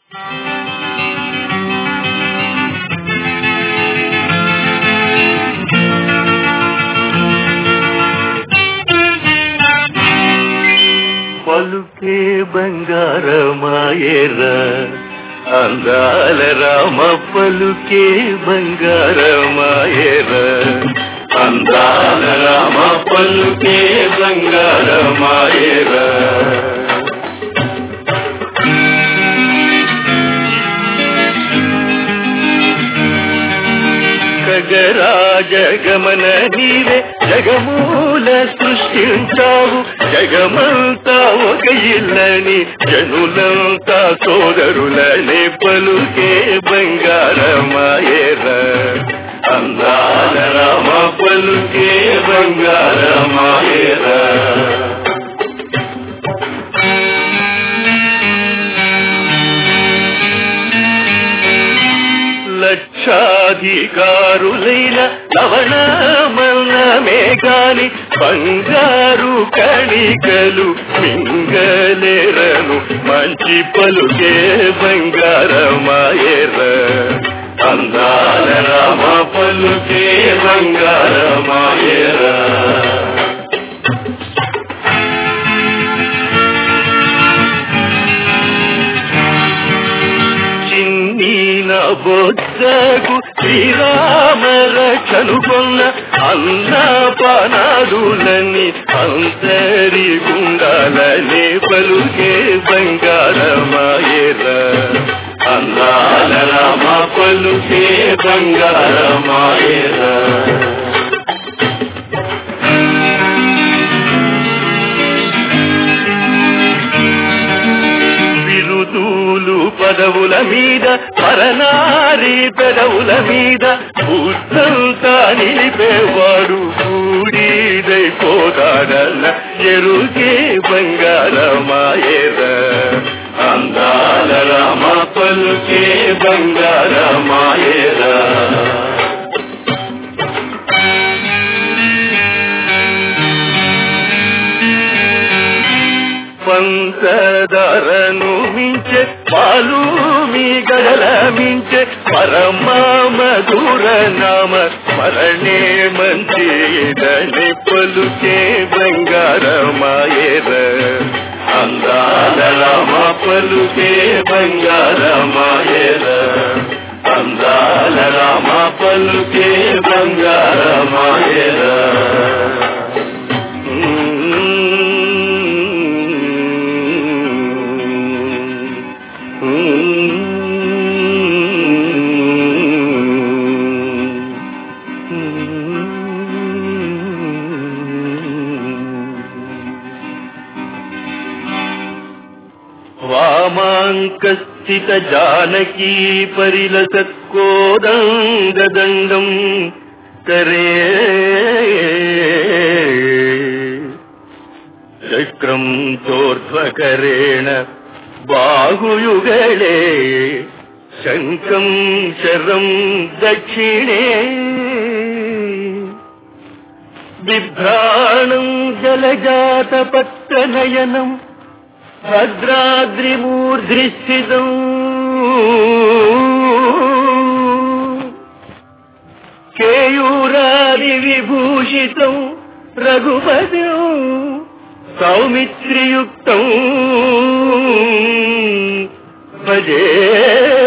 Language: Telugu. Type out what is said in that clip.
పలుకే బంగారమాయేరా అందాల రామ పలుకే బంగారమాయేరా అందాల రామ పలుకే బంగారమాయేరా జగరాజగమన నీవే జగమూల సృష్టించావు జగమంతా ఒక ఇల్లని జనులంతా సోదరులనే పలుకే బంగారమాయేర అందాల రామ పలుకే బంగారమాయేర లక్షాధికారులైన లవణమన్నమే గాని బంగారు కణికలు మింగలేరను మంచి పలుకే బంగారమాయేర అందాల రామ పలుకే బంగారమాయేర చిన్నీన బొద్దకు శ్రీరామ రక్షనుకొన్న అన్న పనాదులని అంతరి గుండాలనే పలుకే బంగారమాయేర అందాల రామ పలుకే బంగారమాయేర బిరుదూలు పదవుల మీద పరనారి పెదవుల మీద బుద్ధంతా నిలిపేవాడు కూడీదైపోతాడన్న ఎరుకే బంగారమాయేర అందాల రామ పలుకే బంగారమాయేర పంచదారను మించే పాలు మీ గడల మించే పరమ మధుర నామ స్మరణే మంచిదని పలుకే బంగారమాయేర అందాల రామ పలుకే బంగారమాయేర అందాల రామ పలుకే బంగారమాయేర వామాంకస్థిత జానకీ పరిలసత్కోదండం కరే చక్రం చోర్ధ్వకరేణ బాహుయుగళే శంఖం శరం దక్షిణే బిభ్రాణం జలజాత పట్టనయనం భద్రాద్రిమూర్ధ్రిస్థితం కేయూరాది విభూషితం రఘుపతిం సౌమిత్రియుక్తం భజే